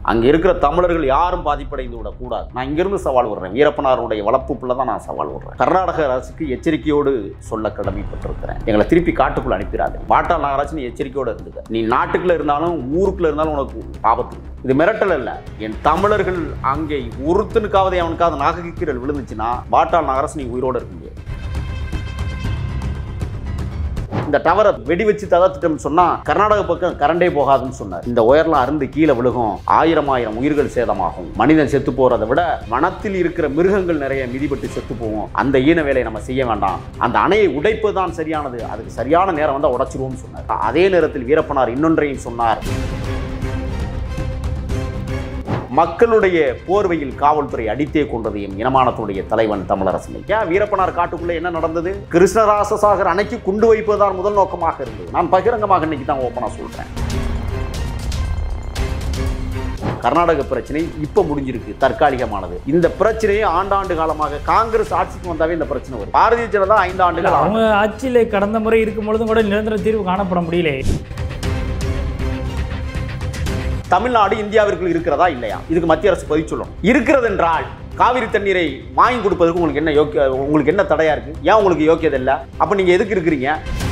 அங்கே இருக்கிற தமிழர்கள் யாரும் பாதிப்படைந்து விடக்கூடாது நான் இங்கிருந்து சவால் விடுறேன் வீரப்பனாருடைய வளர்ப்பு பிள்ளை தான் நான் சவால் விடுறேன் கர்நாடக அரசுக்கு எச்சரிக்கையோடு சொல்ல கடமைப்பட்டிருக்கிறேன் எங்களை திருப்பி காட்டுக்குள்ள அனுப்பிடாது வாட்டாள் நகராட்சி நீ எச்சரிக்கையோடு இருந்துக்க நீ நாட்டுக்குள்ள இருந்தாலும் ஊருக்குள்ள இருந்தாலும் உனக்கு ஆபத்து இருக்கு. இது மிரட்டல் இல்ல என் தமிழர்கள் அங்கே ஒருத்தனுக்காவது அவனுக்காவது நாகக்கீரல் விழுந்துச்சுன்னா வாட்டாள் நகராட்சி நீ உயிரோடு இருக்க முடியாது இந்த டவரை வெடி வச்சு தகர்த்துட்டோம் சொன்னா கர்நாடக பக்கம் கரண்டே போகாதுன்னு சொன்னார் இந்த உயர்லாம் அருந்து கீழே விழுகும் ஆயிரம் ஆயிரம் உயிர்கள் சேதமாகும் மனிதன் செத்து போறதை விட வனத்தில் இருக்கிற மிருகங்கள் நிறைய மிதிபட்டு செத்து போகும் அந்த ஈன வேலையை நம்ம செய்ய வேண்டாம் அந்த அணையை உடைப்பு தான் சரியானது அதுக்கு சரியான நேரம் வந்தால் உடைச்சிருவோம்னு சொன்னார் அதே நேரத்தில் வீரப்பனார் இன்னொன்றையும் சொன்னார் மக்களுடைய போர்வையில் காவல்துறை அடித்தே கொண்டது என் இனமானத்துடைய தலைவன் தமிழரசன் ஏன் வீரப்பனார் காட்டுக்குள்ளே என்ன நடந்தது கிருஷ்ணராசசாகர் அணைக்கு குண்டு வைப்பதுதான் முதல் நோக்கமாக இருந்தது நான் பகிரங்கமாக இன்னைக்கு தான் ஓப்பனாக சொல்றேன் கர்நாடக பிரச்சனை இப்ப முடிஞ்சிருக்கு தற்காலிகமானது இந்த பிரச்சனையை ஆண்டாண்டு காலமாக காங்கிரஸ் ஆட்சிக்கு வந்தாவே இந்த பிரச்சனை வரும் பாரதிய ஜனதா ஐந்து ஆண்டுகள் ஆகும். அவங்க ஆட்சியில் கடந்த முறை இருக்கும் பொழுதும் கூட நிரந்தர தீர்வு காணப்பட முடியல தமிழ்நாடு இந்தியாவிற்குள் இருக்கிறதா இல்லையா இதுக்கு மத்திய அரசு பதில் சொல்லணும் இருக்கிறது என்றால் காவிரி தண்ணீரை வாங்கி கொடுப்பதற்கு உங்களுக்கு என்ன யோக்கிய உங்களுக்கு என்ன தடையா இருக்கு ஏன் உங்களுக்கு யோக்கியது இல்லை அப்ப நீங்க எதுக்கு இருக்கிறீங்க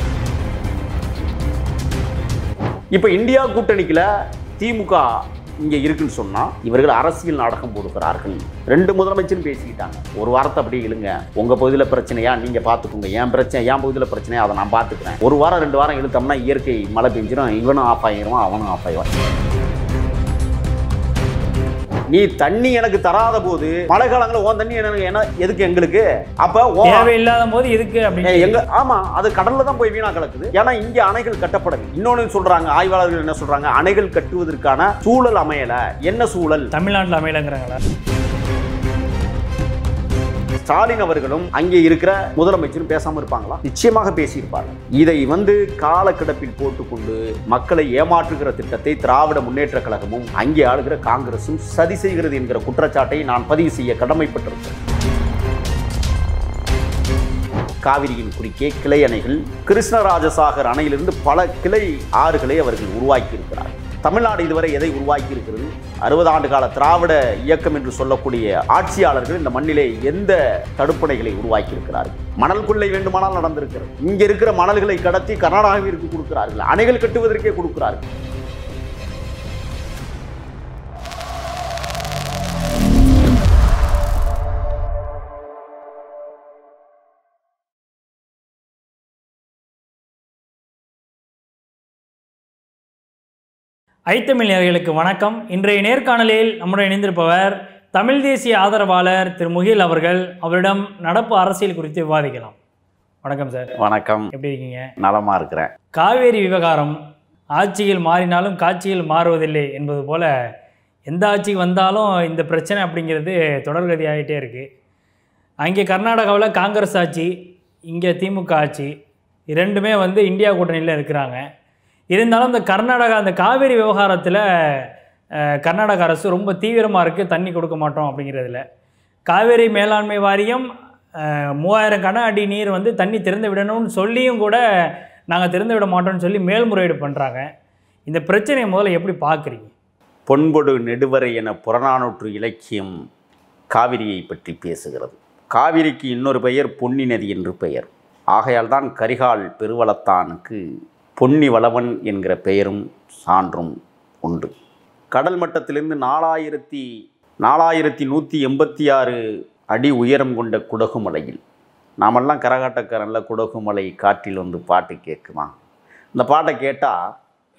இப்ப இந்தியா கூட்டணிக்குல திமுக இங்க இருக்குன்னு சொன்னா இவர்கள் அரசியல் நாடகம் போடுகிறார்கள் ரெண்டு முதலமைச்சரும் பேசிக்கிட்டாங்க ஒரு வாரத்தை அப்படியே இழுங்க உங்க பகுதியில் பிரச்சனையா நீங்க பார்த்துக்கோங்க என் பிரச்சனை என் பகுதியில் பிரச்சனையா அதை நான் பார்த்துக்கிறேன் ஒரு வாரம் ரெண்டு வாரம் இழுத்தோம்னா இயற்கை மழை பெஞ்சிரும் இவனும் ஆஃப் ஆகிடுவான் அவனும் ஆஃப் ஆயிடுவான் நீ தண்ணி எனக்கு தராத போது மழை காலங்களில் உன் தண்ணி எனக்கு என்ன எதுக்கு எங்களுக்கு அப்ப உன் தேவையில்லாத போது எதுக்கு ஏய், அப்படின்னு எங்க ஆமா அது கடல்ல தான் போய் வீணா கலக்குது ஏன்னா இங்க அணைகள் கட்டப்படவில்லை இன்னொன்னு சொல்றாங்க ஆய்வாளர்கள் என்ன சொல்றாங்க அணைகள் கட்டுவதற்கான சூழல் அமையல என்ன சூழல் தமிழ்நாட்டில் அமையலங்கிறாங்களா ஸ்டாலின் அவர்களும் அங்கே இருக்கிற முதலமைச்சரும் பேசாம இருப்பாங்களா நிச்சயமாக பேசியிருப்பாங்க இதை வந்து காலக்கிடப்பில் போட்டுக்கொண்டு மக்களை ஏமாற்றுகிற திட்டத்தை திராவிட முன்னேற்ற கழகமும் அங்கே ஆளுகிற காங்கிரசும் சதி செய்கிறது என்கிற குற்றச்சாட்டை நான் பதிவு செய்ய கடமைப்பட்டிருக்கிறேன் காவிரியின் குறுக்கே கிளை அணைகள் கிருஷ்ணராஜசாகர் அணையிலிருந்து பல கிளை ஆறுகளை அவர்கள் உருவாக்கி இருக்கிறார்கள் தமிழ்நாடு இதுவரை எதை உருவாக்கி இருக்கிறது அறுபது ஆண்டு கால திராவிட இயக்கம் என்று சொல்லக்கூடிய ஆட்சியாளர்கள் இந்த மண்ணிலே எந்த தடுப்பணைகளை உருவாக்கி இருக்கிறார்கள் மணல் கொள்ளை வேண்டுமானால் நடந்திருக்கிறது இங்க இருக்கிற மணல்களை கடத்தி கர்நாடகாவிற்கு கொடுக்கிறார்கள் அணைகள் கட்டுவதற்கே கொடுக்கிறார்கள் ஐத்தமிழ் நேயர்களுக்கு வணக்கம் இன்றைய நேர்காணலில் நம்முடன் இணைந்திருப்பவர் தமிழ் தேசிய ஆதரவாளர் திரு முகில் அவர்கள் அவரிடம் நடப்பு அரசியல் குறித்து விவாதிக்கலாம் வணக்கம் சார் வணக்கம் எப்படி இருக்கீங்க நலமா இருக்கிறேன் காவேரி விவகாரம் ஆட்சியில் மாறினாலும் காட்சியில் மாறுவதில்லை என்பது போல எந்த ஆட்சிக்கு வந்தாலும் இந்த பிரச்சனை அப்படிங்கிறது தொடர்கதி ஆகிட்டே இருக்குது அங்கே கர்நாடகாவில் காங்கிரஸ் ஆட்சி இங்கே திமுக ஆட்சி இரண்டுமே வந்து இந்தியா கூட்டணியில் இருக்கிறாங்க இருந்தாலும் இந்த கர்நாடகா அந்த காவேரி விவகாரத்தில் அஹ், கர்நாடக அரசு ரொம்ப தீவிரமாக இருக்குது தண்ணி கொடுக்க மாட்டோம் அப்படிங்கிறதுல காவேரி மேலாண்மை வாரியம் அஹ், மூவாயிரம் கன அடி நீர் வந்து தண்ணி திறந்து விடணும்னு சொல்லியும் கூட நாங்கள் திறந்து விட மாட்டோம்னு சொல்லி மேல்முறையீடு பண்ணுறாங்க இந்த பிரச்சனையை முதல்ல எப்படி பார்க்குறீங்க பொன்பொடு நெடுவரை என புறநானூற்று இலக்கியம் காவிரியை பற்றி பேசுகிறது காவிரிக்கு இன்னொரு பெயர் பொன்னி நதி என்று பெயர் ஆகையால் தான் கரிகால் பெருவளத்தானுக்கு பொன்னி வளவன் என்கிற பெயரும் சான்றும் உண்டு கடல் மட்டத்திலிருந்து நாலாயிரத்தி நாலாயிரத்தி நூற்றி எண்பத்தி ஆறு அடி உயரம் கொண்ட குடகுமலையில் நாமெல்லாம் கரகாட்டக்காரனில் குடகுமலை காற்றில் வந்து பாட்டு கேட்குமா இந்த பாட்டை கேட்டால்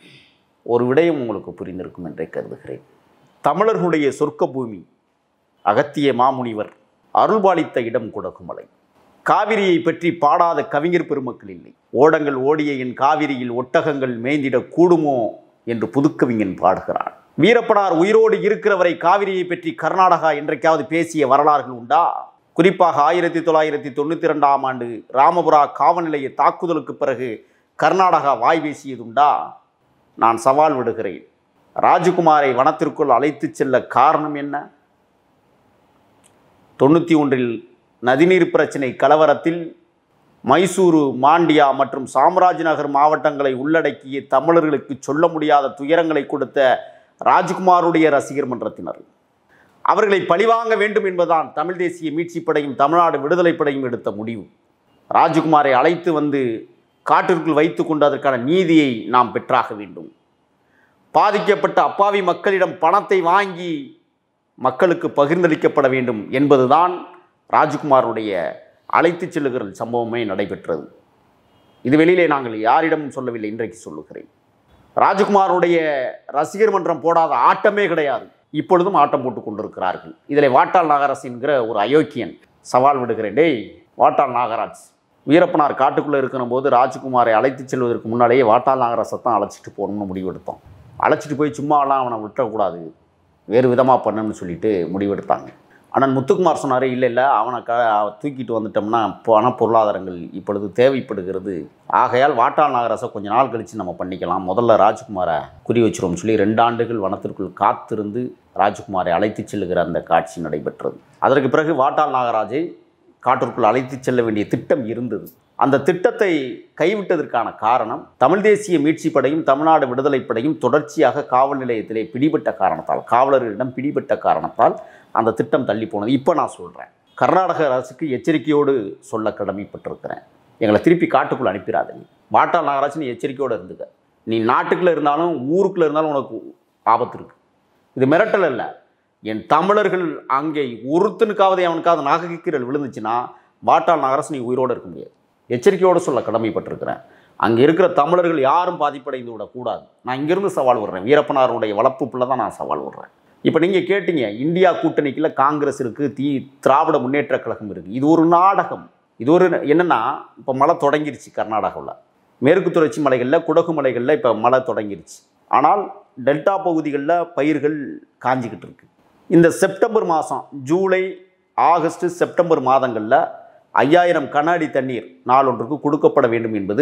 ஒரு விடயம் உங்களுக்கு புரிந்திருக்கும் என்றே கருதுகிறேன் தமிழர்களுடைய சொர்க்க பூமி அகத்திய மாமுனிவர் அருள்பாலித்த இடம் குடகுமலை காவிரியை பற்றி பாடாத கவிஞர் பெருமக்கள் இல்லை ஓடங்கள் ஓடிய என் காவிரியில் ஒட்டகங்கள் மேய்ந்திட கூடுமோ என்று புதுக்கவிஞன் பாடுகிறான் வீரப்பனார் உயிரோடு இருக்கிறவரை காவிரியை பற்றி கர்நாடகா என்றைக்காவது பேசிய வரலாறுகள் உண்டா குறிப்பாக ஆயிரத்தி தொள்ளாயிரத்தி தொண்ணூற்றி ரெண்டாம் ஆண்டு ராமபுரா காவல் நிலைய தாக்குதலுக்கு பிறகு கர்நாடகா வாய் பேசியதுண்டா நான் சவால் விடுகிறேன் ராஜகுமாரை வனத்திற்குள் அழைத்துச் செல்ல காரணம் என்ன தொண்ணூற்றி ஒன்றில் நதிநீர் பிரச்சினை கலவரத்தில் மைசூரு மாண்டியா மற்றும் சாம்ராஜ்நகர் மாவட்டங்களை உள்ளடக்கிய தமிழர்களுக்கு சொல்ல முடியாத துயரங்களை கொடுத்த ராஜ்குமாருடைய ரசிகர் மன்றத்தினர் அவர்களை பழிவாங்க வேண்டும் என்பதுதான் தமிழ் தேசிய மீட்சிப் படையும் தமிழ்நாடு விடுதலைப் படையும் எடுத்த முடிவு ராஜ்குமாரை அழைத்து வந்து காட்டிற்குள் வைத்துக்கொண்டு அதற்கான நீதியை நாம் பெற்றாக வேண்டும் பாதிக்கப்பட்ட அப்பாவி மக்களிடம் பணத்தை வாங்கி மக்களுக்கு பகிர்ந்தளிக்கப்பட வேண்டும் என்பதுதான் ராஜ்குமாருடைய அழைத்துச் செல்லுகிற சம்பவமே நடைபெற்றது இது வெளியிலே நாங்கள் யாரிடமும் சொல்லவில்லை இன்றைக்கு சொல்லுகிறேன் ராஜ்குமாருடைய ரசிகர் மன்றம் போடாத ஆட்டமே கிடையாது இப்பொழுதும் ஆட்டம் போட்டு கொண்டிருக்கிறார்கள் இதில் வாட்டாள் நாகராஜ் என்கிற ஒரு அயோக்கியன் சவால் விடுகிறேன் டேய் வாட்டாள் நாகராஜ் வீரப்பனார் காட்டுக்குள்ளே இருக்கிற போது ராஜ்குமாரை அழைத்துச் செல்வதற்கு முன்னாலேயே வாட்டாள் நாகராஜை தான் அழைச்சிட்டு போகணும்னு முடிவெடுத்தோம் அழைச்சிட்டு போய் சும்மாலாம் அவனை விட்டுறக்கூடாது வேறு விதமாக பண்ணணும்னு சொல்லிட்டு முடிவெடுத்தாங்க ஆனால் முத்துக்குமார் சொன்னார் இல்லை இல்லை அவனை க தூக்கிட்டு வந்துட்டோம்னா பண பொருளாதாரங்கள் இப்பொழுது தேவைப்படுகிறது ஆகையால் வாட்டாள் நாகராசை கொஞ்ச நாள் கழித்து நம்ம பண்ணிக்கலாம் முதல்ல ராஜ்குமாரை குறி வச்சிருவோம்னு சொல்லி ரெண்டு ஆண்டுகள் வனத்திற்குள் காத்திருந்து ராஜ்குமாரை அழைத்துச் செல்லுகிற அந்த காட்சி நடைபெற்றது அதற்கு பிறகு வாட்டாள் நாகராஜை காட்டிற்குள் அழைத்துச் செல்ல வேண்டிய திட்டம் இருந்தது அந்த திட்டத்தை கைவிட்டதற்கான காரணம் தமிழ் தேசிய மீட்சிப் படையும் தமிழ்நாடு விடுதலைப் படையும் தொடர்ச்சியாக காவல் நிலையத்திலே பிடிபட்ட காரணத்தால் காவலர்களிடம் பிடிபட்ட காரணத்தால் அந்த திட்டம் தள்ளி போனது இப்போ நான் சொல்கிறேன் கர்நாடக அரசுக்கு எச்சரிக்கையோடு சொல்ல கடமைப்பட்டிருக்கிறேன் எங்களை திருப்பி காட்டுக்குள்ளே அனுப்பிடாதீங்க வாட்டாள் நாகராஜ் நீ எச்சரிக்கையோடு இருந்துக்க நீ நாட்டுக்குள்ளே இருந்தாலும் ஊருக்குள்ளே இருந்தாலும் உனக்கு ஆபத்து இருக்குது இது மிரட்டல் இல்லை என் தமிழர்கள் அங்கே ஒருத்தனுக்காவது அவனுக்காவது நாகக்கீரல் விழுந்துச்சுன்னா வாட்டாள் நகரசு நீ உயிரோடு இருக்க முடியாது எச்சரிக்கையோடு சொல்ல கடமைப்பட்டிருக்கிறேன் அங்கே இருக்கிற தமிழர்கள் யாரும் பாதிப்படைந்து விடக்கூடாது நான் இங்கேருந்து சவால் விடுறேன் வீரப்பனாருடைய வளர்ப்பு பிள்ளை தான் நான் சவால் விடுறேன் இப்போ நீங்கள் கேட்டீங்க இந்தியா கூட்டணிக்குள்ள காங்கிரஸ் இருக்குது தீ திராவிட முன்னேற்றக் கழகம் இருக்குது இது ஒரு நாடகம் இது ஒரு என்னென்னா இப்போ மழை தொடங்கிருச்சு கர்நாடகாவில் மேற்கு தொடர்ச்சி மலைகளில் குடகு மலைகளில் இப்போ மழை தொடங்கிருச்சு ஆனால் டெல்டா பகுதிகளில் பயிர்கள் காஞ்சிக்கிட்டு இருக்கு இந்த செப்டம்பர் மாதம் ஜூலை ஆகஸ்ட் செப்டம்பர் மாதங்களில் ஐயாயிரம் கன அடி தண்ணீர் நாளொன்றுக்கு கொடுக்கப்பட வேண்டும் என்பது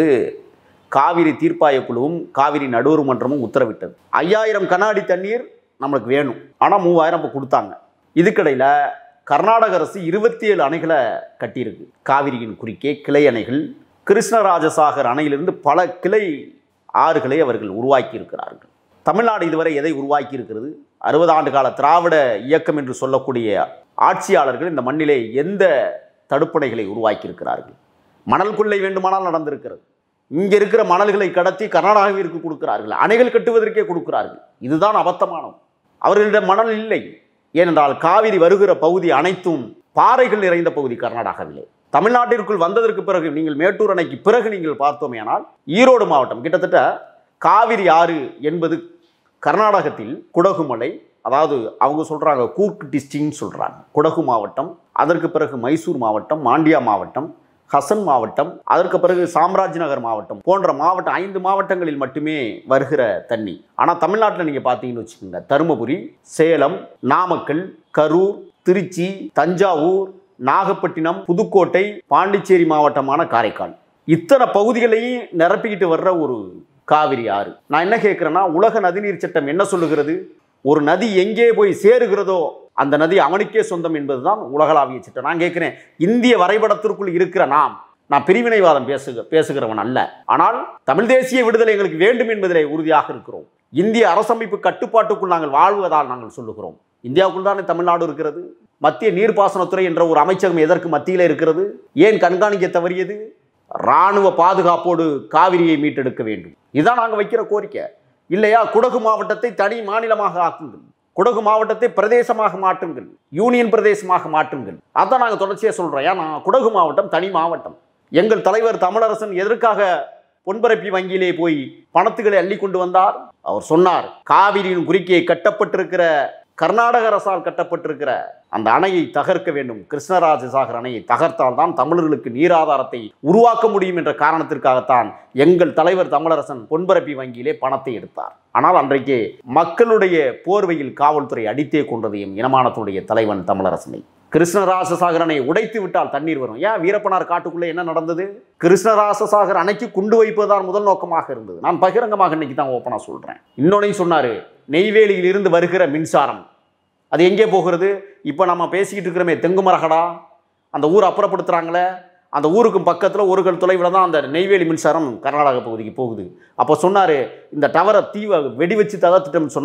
காவிரி தீர்ப்பாய குழுவும் காவிரி நடுவர் மன்றமும் உத்தரவிட்டது ஐயாயிரம் கன அடி தண்ணீர் நம்மளுக்கு வேணும் ஆனால் மூவாயிரம் இப்போ கொடுத்தாங்க இதுக்கிடையில் கர்நாடக அரசு இருபத்தி ஏழு அணைகளை கட்டியிருக்கு காவிரியின் குறுக்கே கிளை அணைகள் கிருஷ்ணராஜசாகர் அணையிலிருந்து பல கிளை ஆறுகளை அவர்கள் உருவாக்கி இருக்கிறார்கள் தமிழ்நாடு இதுவரை எதை உருவாக்கி இருக்கிறது அறுபது ஆண்டு கால திராவிட இயக்கம் என்று சொல்லக்கூடிய ஆட்சியாளர்கள் இந்த மண்ணிலே எந்த தடுப்பணைகளை உருவாக்கி இருக்கிறார்கள் மணல் கொள்ளை வேண்டுமானால் நடந்திருக்கிறது இங்கே இருக்கிற மணல்களை கடத்தி கர்நாடகாவிற்கு கொடுக்கிறார்கள் அணைகள் கட்டுவதற்கே கொடுக்கிறார்கள் இதுதான் அபத்தமானது அவர்களிடம் மணல் இல்லை ஏனென்றால் காவிரி வருகிற பகுதி அனைத்தும் பாறைகள் நிறைந்த பகுதி கர்நாடகாவிலே தமிழ்நாட்டிற்குள் வந்ததற்கு பிறகு நீங்கள் மேட்டூர் அணைக்கு பிறகு நீங்கள் பார்த்தோமேயானால் ஈரோடு மாவட்டம் கிட்டத்தட்ட காவிரி ஆறு என்பது கர்நாடகத்தில் குடகுமலை அதாவது அவங்க சொல்கிறாங்க கூர்க் டிஸ்ட்ரிக்ட்னு சொல்கிறாங்க குடகு மாவட்டம் அதற்கு பிறகு மைசூர் மாவட்டம் மாண்டியா மாவட்டம் ஹசன் மாவட்டம் அதற்கு பிறகு சாம்ராஜ் நகர் மாவட்டம் போன்ற மாவட்டம் ஐந்து மாவட்டங்களில் மட்டுமே வருகிற தண்ணி ஆனால் தமிழ்நாட்டில் நீங்கள் பார்த்தீங்கன்னு வச்சுக்கோங்க தருமபுரி சேலம் நாமக்கல் கரூர் திருச்சி தஞ்சாவூர் நாகப்பட்டினம் புதுக்கோட்டை பாண்டிச்சேரி மாவட்டமான காரைக்கால் இத்தனை பகுதிகளையும் நிரப்பிக்கிட்டு வர்ற ஒரு காவிரி ஆறு நான் என்ன கேட்குறேன்னா உலக நதிநீர் சட்டம் என்ன சொல்லுகிறது ஒரு நதி எங்கே போய் சேருகிறதோ அந்த நதி அவனுக்கே சொந்தம் என்பதுதான் உலகளாவிய சட்டம் நான் கேட்குறேன் இந்திய வரைபடத்திற்குள் இருக்கிற நாம் நான் பிரிவினைவாதம் பேசுக பேசுகிறவன் அல்ல ஆனால் தமிழ் தேசிய விடுதலை எங்களுக்கு வேண்டும் என்பதிலே உறுதியாக இருக்கிறோம் இந்திய அரசமைப்பு கட்டுப்பாட்டுக்குள் நாங்கள் வாழ்வதால் நாங்கள் சொல்லுகிறோம் இந்தியாவுக்குள் தானே தமிழ்நாடு இருக்கிறது மத்திய நீர்ப்பாசனத்துறை என்ற ஒரு அமைச்சகம் எதற்கு மத்தியில் இருக்கிறது ஏன் கண்காணிக்க தவறியது இராணுவ பாதுகாப்போடு காவிரியை மீட்டெடுக்க வேண்டும் இதுதான் நாங்கள் வைக்கிற கோரிக்கை இல்லையா குடகு மாவட்டத்தை தனி மாநிலமாக ஆக்குங்கள் குடகு மாவட்டத்தை பிரதேசமாக மாற்றுங்கள் யூனியன் பிரதேசமாக மாற்றுங்கள் அதான் நாங்கள் தொடர்ச்சியாக சொல்கிறோம் ஏன்னா குடகு மாவட்டம் தனி மாவட்டம் எங்கள் தலைவர் தமிழரசன் எதற்காக பொன்பரப்பி வங்கியிலே போய் பணத்துகளை அள்ளி கொண்டு வந்தார் அவர் சொன்னார் காவிரியின் குறுக்கே கட்டப்பட்டிருக்கிற கர்நாடக அரசால் கட்டப்பட்டிருக்கிற அந்த அணையை தகர்க்க வேண்டும் கிருஷ்ணராஜ சாகர் அணையை தகர்த்தால் தான் தமிழர்களுக்கு நீராதாரத்தை உருவாக்க முடியும் என்ற காரணத்திற்காகத்தான் எங்கள் தலைவர் தமிழரசன் பொன்பரப்பி வங்கியிலே பணத்தை எடுத்தார் ஆனால் அன்றைக்கு மக்களுடைய போர்வையில் காவல்துறை அடித்தே கொண்டது எம் இனமானத்துடைய தலைவன் தமிழரசனை கிருஷ்ணராசசாகர் அணை உடைத்து விட்டால் தண்ணீர் வரும் ஏன் வீரப்பனார் காட்டுக்குள்ளே என்ன நடந்தது கிருஷ்ணராசசாகர் அணைக்கு குண்டு வைப்பதுதான் முதல் நோக்கமாக இருந்தது நான் பகிரங்கமாக இன்னைக்கு தான் ஓப்பனாக சொல்கிறேன் இன்னொன்னையும் சொன்னார் நெய்வேலியில் இருந்து வருகிற மின்சாரம் அது எங்கே போகிறது இப்போ நம்ம பேசிக்கிட்டு இருக்கிறோமே தெங்குமரகடா அந்த ஊர் அப்புறப்படுத்துகிறாங்களே அந்த ஊருக்கும் பக்கத்தில் ஒரு கல் தொலைவில் தான் அந்த நெய்வேலி மின்சாரம் கர்நாடக பகுதிக்கு போகுது அப்போ சொன்னார் இந்த டவரை தீவை வெடி வச்சு தகர்த்துட்டோம்னு சொன்னால்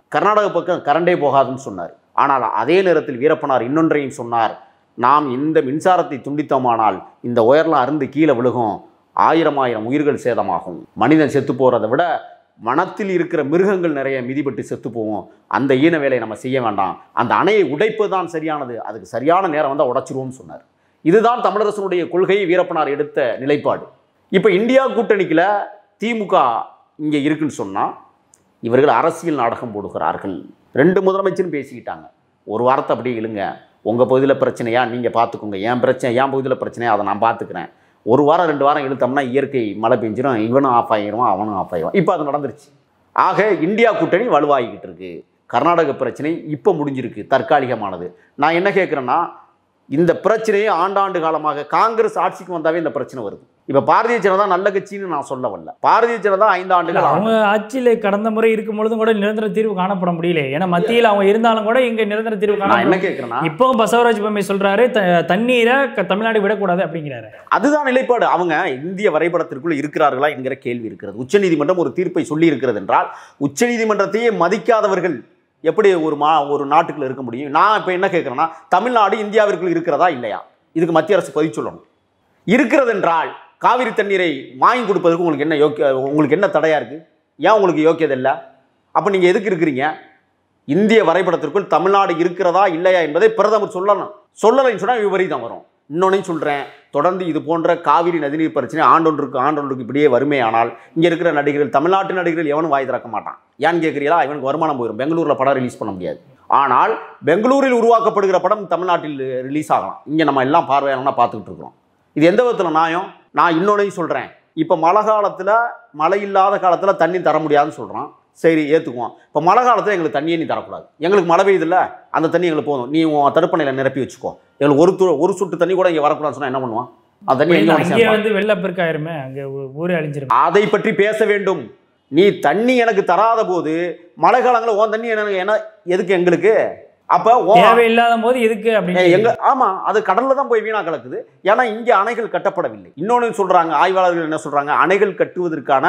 கர்நாடக பக்கம் கரண்டே போகாதுன்னு சொன்னார் ஆனால் அதே நேரத்தில் வீரப்பனார் இன்னொன்றையும் சொன்னார் நாம் இந்த மின்சாரத்தை துண்டித்தோமானால் இந்த உயர்லாம் அருந்து கீழே விழுகும் ஆயிரம் ஆயிரம் உயிர்கள் சேதமாகும் மனிதன் செத்து போகிறத விட வனத்தில் இருக்கிற மிருகங்கள் நிறைய மிதிப்பட்டு செத்து போவோம் அந்த ஈன வேலையை நம்ம செய்ய வேண்டாம் அந்த அணையை உடைப்பது தான் சரியானது அதுக்கு சரியான நேரம் வந்தால் உடைச்சிருவோம்னு சொன்னார் இதுதான் தமிழரசனுடைய கொள்கையை வீரப்பனார் எடுத்த நிலைப்பாடு இப்போ இந்தியா கூட்டணிக்குள்ள திமுக இங்கே இருக்குன்னு சொன்னால் இவர்கள் அரசியல் நாடகம் போடுகிறார்கள் ரெண்டு முதலமைச்சரும் பேசிக்கிட்டாங்க ஒரு வாரத்தை அப்படியே இழுங்க உங்கள் பகுதியில் பிரச்சனையா நீங்கள் பார்த்துக்கோங்க என் பிரச்சனை என் பகுதியில் பிரச்சனையா அதை நான் பார்த்துக்கிறேன் ஒரு வாரம் ரெண்டு வாரம் இழுத்தோம்னா இயற்கை மழை பெஞ்சிரும் இவனும் ஆஃப் ஆகிடுவான் அவனும் ஆஃப் ஆகிடுவான் இப்போ அது நடந்துருச்சு ஆக இந்தியா கூட்டணி வலுவாகிக்கிட்டு இருக்கு கர்நாடக பிரச்சனை இப்போ முடிஞ்சிருக்கு தற்காலிகமானது நான் என்ன கேட்குறேன்னா இந்த பிரச்சனையை ஆண்டாண்டு காலமாக காங்கிரஸ் ஆட்சிக்கு வந்தாவே இந்த பிரச்சனை வருது இப்போ பாரதிய ஜனதா நல்ல கட்சின்னு நான் சொல்ல வரல பாரதிய ஜனதா ஐந்து இல்ல, ஆண்டுகள் அவங்க ஆட்சியில் கடந்த முறை இருக்கும் பொழுதும் கூட நிரந்தர தீர்வு காணப்பட முடியல ஏன்னா மத்தியில் அவங்க இருந்தாலும் கூட இங்க நிரந்தர தீர்வு நான் என்ன காண கேட்குறேன்னா இப்போ பசவராஜ் பொம்மை சொல்றாரு த- தண்ணீரை க- தமிழ்நாடு விடக்கூடாது அப்படிங்கிறாரு அதுதான் நிலைப்பாடு அவங்க இந்திய வரைபடத்திற்குள் இருக்கிறார்களா என்கிற கேள்வி இருக்கிறது உச்சநீதிமன்றம் ஒரு தீர்ப்பை சொல்லி இருக்கிறது என்றால் உச்சநீதிமன்றத்தையே மதிக்காதவர்கள் எப்படி ஒரு மா ஒரு நாட்டுக்குள்ள இருக்க முடியும் நான் இப்போ என்ன கேட்குறேன்னா தமிழ்நாடு இந்தியாவிற்குள் இருக்கிறதா இல்லையா இதுக்கு மத்திய அரசு பதில் சொல்லணும் இருக்கிறது என்றால் காவிரி தண்ணீரை வாங்கி கொடுப்பதற்கு உங்களுக்கு என்ன யோக்கிய உங்களுக்கு என்ன தடையா இருக்கு ஏன் உங்களுக்கு யோக்கியதை இல்லை அப்போ நீங்கள் எதுக்கு இருக்கிறீங்க இந்திய வரைபடத்திற்குள் தமிழ்நாடு இருக்கிறதா இல்லையா என்பதை பிரதமர் சொல்லணும் சொல்லலைன்னு சொன்னால் விபரீதம் வரும் இன்னொன்னையும் சொல்கிறேன் தொடர்ந்து இது போன்ற காவிரி நதிநீர் பிரச்சனை ஆண்டொன்றுக்கு ஆண்டொன்றுக்கு இப்படியே வறுமையானால் இங்கே இருக்கிற நடிகர்கள் தமிழ்நாட்டு நடிகர்கள் எவனும் வாய் திறக்க மாட்டான் ஏன்னு கேட்குறீங்களா இவனுக்கு வருமானம் போயிடும் பெங்களூரில் படம் ரிலீஸ் பண்ண முடியாது ஆனால் பெங்களூரில் உருவாக்கப்படுகிற படம் தமிழ்நாட்டில் ரிலீஸ் ஆகலாம் இங்கே நம்ம எல்லாம் பார்வையாளனா பார்த்துக்கிட்டு இருக்கிறோம் இது எந்த விதத்தில் நியாயம் நான் இன்னொன்னையும் சொல்கிறேன் இப்போ மழை காலத்தில் மழை இல்லாத காலத்தில் தண்ணி தர முடியாதுன்னு சொல்கிறான் சரி ஏற்றுக்குவோம் இப்போ மழை காலத்தில் எங்களுக்கு தண்ணியே நீ தரக்கூடாது எங்களுக்கு மழை பெய்யுதுல்ல அந்த தண்ணி எங்களுக்கு போதும் நீ உன் தடுப்பணையில் நிரப்பி வச்சுக்கோ எங்களுக்கு ஒரு து ஒரு சொட்டு தண்ணி கூட இங்கே வரக்கூடாதுன்னு சொன்னால் என்ன பண்ணுவான் அந்த தண்ணி எங்கே வந்து அங்கேயே சேர்ப்பான்? வந்து வெள்ளப்பெருக்காயிருமே அங்கே ஊ- ஊரே அழிஞ்சிரும் அதை பற்றி பேச வேண்டும் நீ தண்ணி எனக்கு தராத போது மழை காலங்களில் உன் தண்ணி எனக்கு என்ன எதுக்கு எங்களுக்கு அப்போ உன் தேவையில்லாத போது எதுக்கு ஏ, அப்படின்னு எங்க ஆமா அது கடல்ல தான் போய் வீணா கலக்குது ஏன்னா இங்க அணைகள் கட்டப்படவில்லை இன்னொன்னு சொல்றாங்க ஆய்வாளர்கள் என்ன சொல்றாங்க அணைகள் கட்டுவதற்கான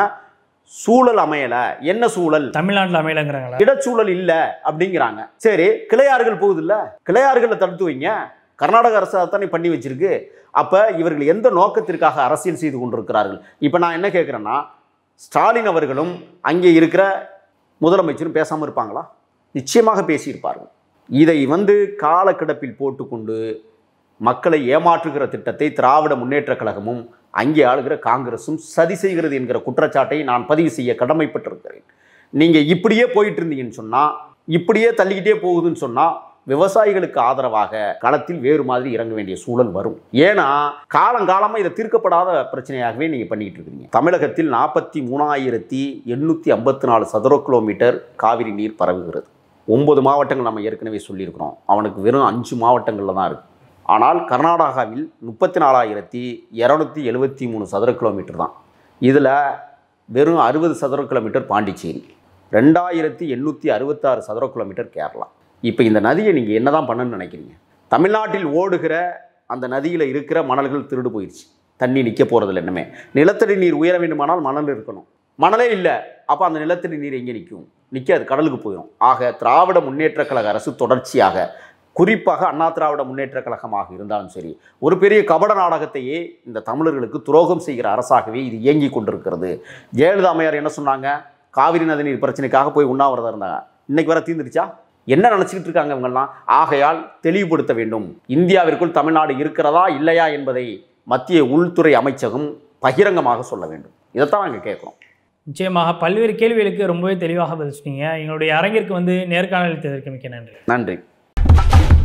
சூழல் அமையல என்ன சூழல் தமிழ்நாட்டில் அமையலங்கிறாங்களா இடச்சூழல் இல்ல அப்படிங்கிறாங்க சரி கிளையாறுகள் போகுது இல்ல கிளையாறுகளை தடுத்து வைங்க கர்நாடக அரசு அதைத்தானே பண்ணி வச்சிருக்கு அப்ப இவர்கள் எந்த நோக்கத்திற்காக அரசியல் செய்து கொண்டிருக்கிறார்கள் இப்ப நான் என்ன கேட்கிறேன்னா ஸ்டாலின் அவர்களும் அங்கே இருக்கிற முதலமைச்சரும் பேசாம இருப்பாங்களா நிச்சயமாக பேசியிருப்பார்கள் இதை வந்து காலக்கிடப்பில் போட்டுக்கொண்டு மக்களை ஏமாற்றுகிற திட்டத்தை திராவிட முன்னேற்றக் கழகமும் அங்கே ஆளுகிற காங்கிரஸும் சதி செய்கிறது என்கிற குற்றச்சாட்டை நான் பதிவு செய்ய கடமைப்பட்டிருக்கிறேன் நீங்கள் இப்படியே போயிட்டு இருந்தீங்கன்னு சொன்னால் இப்படியே தள்ளிக்கிட்டே போகுதுன்னு சொன்னால் விவசாயிகளுக்கு ஆதரவாக களத்தில் வேறு மாதிரி இறங்க வேண்டிய சூழல் வரும் ஏன்னா காலங்காலமாக இதை தீர்க்கப்படாத பிரச்சனையாகவே நீங்கள் பண்ணிக்கிட்டு இருக்கிறீங்க தமிழகத்தில் நாற்பத்தி மூணாயிரத்தி எண்ணூற்றி ஐம்பத்தி நாலு சதுர கிலோமீட்டர் காவிரி நீர் பரவுகிறது ஒன்பது மாவட்டங்கள் நம்ம ஏற்கனவே சொல்லியிருக்கிறோம் அவனுக்கு வெறும் அஞ்சு மாவட்டங்களில் தான் இருக்குது ஆனால் கர்நாடகாவில் முப்பத்தி நாலாயிரத்தி இரநூத்தி எழுபத்தி மூணு சதுர கிலோமீட்டர் தான் இதில் வெறும் அறுபது சதுர கிலோமீட்டர் பாண்டிச்சேரி ரெண்டாயிரத்தி எண்ணூற்றி அறுபத்தாறு சதுர கிலோமீட்டர் கேரளா இப்போ இந்த நதியை நீங்கள் என்ன தான் பண்ணணும்னு நினைக்கிறீங்க தமிழ்நாட்டில் ஓடுகிற அந்த நதியில் இருக்கிற மணல்கள் திருடு போயிடுச்சு தண்ணி நிற்க போகிறதில்ல என்னமே நிலத்தடி நீர் உயர வேண்டுமானால் மணல் இருக்கணும் மணலே இல்லை அப்போ அந்த நிலத்தடி நீர் எங்கே நிற்கும் நிற்காது கடலுக்கு போயிடும் ஆக திராவிட முன்னேற்றக் கழக அரசு தொடர்ச்சியாக குறிப்பாக அண்ணா திராவிட முன்னேற்றக் கழகமாக இருந்தாலும் சரி ஒரு பெரிய கபட நாடகத்தையே இந்த தமிழர்களுக்கு துரோகம் செய்கிற அரசாகவே இது இயங்கி கொண்டிருக்கிறது ஜெயலலிதா அம்மையார் என்ன சொன்னாங்க காவிரி நதிநீர் பிரச்சனைக்காக போய் உண்ணாவிரதம் இருந்தாங்க இன்னைக்கு வர தீர்ந்துருச்சா என்ன நினச்சிக்கிட்டு இருக்காங்க இவங்கெல்லாம் ஆகையால் தெளிவுபடுத்த வேண்டும் இந்தியாவிற்குள் தமிழ்நாடு இருக்கிறதா இல்லையா என்பதை மத்திய உள்துறை அமைச்சகம் பகிரங்கமாக சொல்ல வேண்டும் இதைத்தான் நாங்கள் கேட்குறோம் நிச்சயமாக பல்வேறு கேள்விகளுக்கு ரொம்பவே தெளிவாக பதில் சொன்னீங்க எங்களுடைய அரங்கிற்கு வந்து நேர்காணல் தேர்தலுக்கு மிக்க நன்றி நன்றி